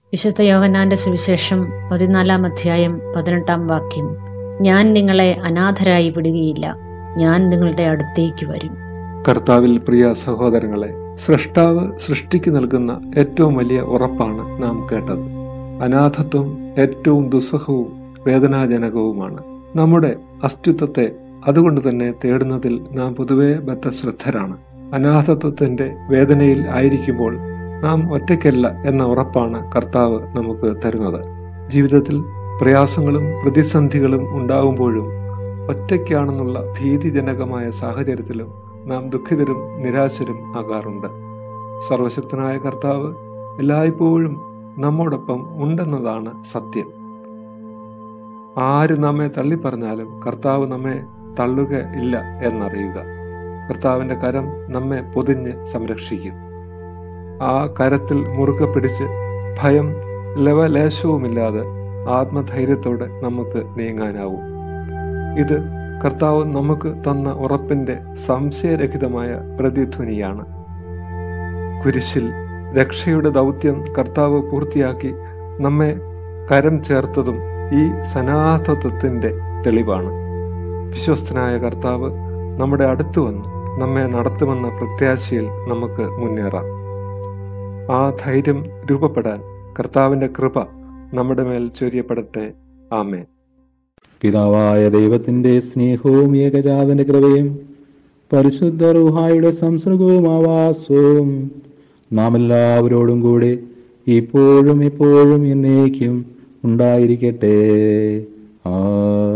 വിശുദ്ധ യോഹന്നാന്റെ സുവിശേഷം പതിനാലാം അധ്യായം പതിനെട്ടാം വാക്യം ഞാൻ നിങ്ങളെ അനാഥരായി വിടുകയില്ല ഞാൻ നിങ്ങളുടെ അടുത്തേക്ക് വരും കർത്താവിൽ പ്രിയ സഹോദരങ്ങളെ സൃഷ്ടാവ് സൃഷ്ടിക്ക് നൽകുന്ന ഏറ്റവും വലിയ ഉറപ്പാണ് നാം കേട്ടത് അനാഥത്വം ഏറ്റവും ദുസ്സഹവും വേദനാജനകവുമാണ് നമ്മുടെ അസ്തിത്വത്തെ അതുകൊണ്ട് തന്നെ തേടുന്നതിൽ നാം പൊതുവെ ബദ്ധശ്രദ്ധരാണ് അനാഥത്വത്തിന്റെ വേദനയിൽ ആയിരിക്കുമ്പോൾ നാം ഒറ്റയ്ക്കല്ല എന്ന ഉറപ്പാണ് കർത്താവ് നമുക്ക് തരുന്നത് ജീവിതത്തിൽ പ്രയാസങ്ങളും പ്രതിസന്ധികളും ഉണ്ടാകുമ്പോഴും ഒറ്റയ്ക്കാണെന്നുള്ള ഭീതിജനകമായ സാഹചര്യത്തിലും നാം ദുഃഖിതരും നിരാശരും ആകാറുണ്ട് സർവശക്തനായ കർത്താവ് എല്ലായ്പ്പോഴും നമ്മോടൊപ്പം ഉണ്ടെന്നതാണ് സത്യം ആര് നമ്മെ തള്ളിപ്പറഞ്ഞാലും കർത്താവ് നമ്മെ തള്ളുക ഇല്ല എന്നറിയുക കർത്താവിന്റെ കരം നമ്മെ പൊതിഞ്ഞ് സംരക്ഷിക്കും ആ കരത്തിൽ മുറുകെ പിടിച്ച് ഭയം ലവലേശവുമില്ലാതെ ആത്മധൈര്യത്തോടെ നമുക്ക് നീങ്ങാനാവും ഇത് കർത്താവ് നമുക്ക് തന്ന ഉറപ്പിന്റെ സംശയരഹിതമായ പ്രതിധ്വനിയാണ് കുരിശിൽ രക്ഷയുടെ ദൗത്യം കർത്താവ് പൂർത്തിയാക്കി നമ്മെ കരം ചേർത്തതും ഈ സനാതത്വത്തിന്റെ തെളിവാണ് വിശ്വസ്തനായ കർത്താവ് നമ്മുടെ അടുത്ത് വന്ന് നമ്മെ നടത്തുമെന്ന പ്രത്യാശയിൽ നമുക്ക് മുന്നേറാം ആ ധൈര്യം രൂപപ്പെടാൻ കർത്താവിന്റെ കൃപ നമ്മുടെ മേൽ ചൊരിയപ്പെടട്ടെ ആമേൻ പിതാവായ ദൈവത്തിന്റെ സ്നേഹവും ഏകജാതന്റെ കൃപയും പരിശുദ്ധ റുഹായുടെ സംസർഗവും ആവാസവും നാം എല്ലാവരോടും കൂടെ ഇപ്പോഴും എപ്പോഴും എന്നേക്കും ഉണ്ടായിരിക്കട്ടെ ആ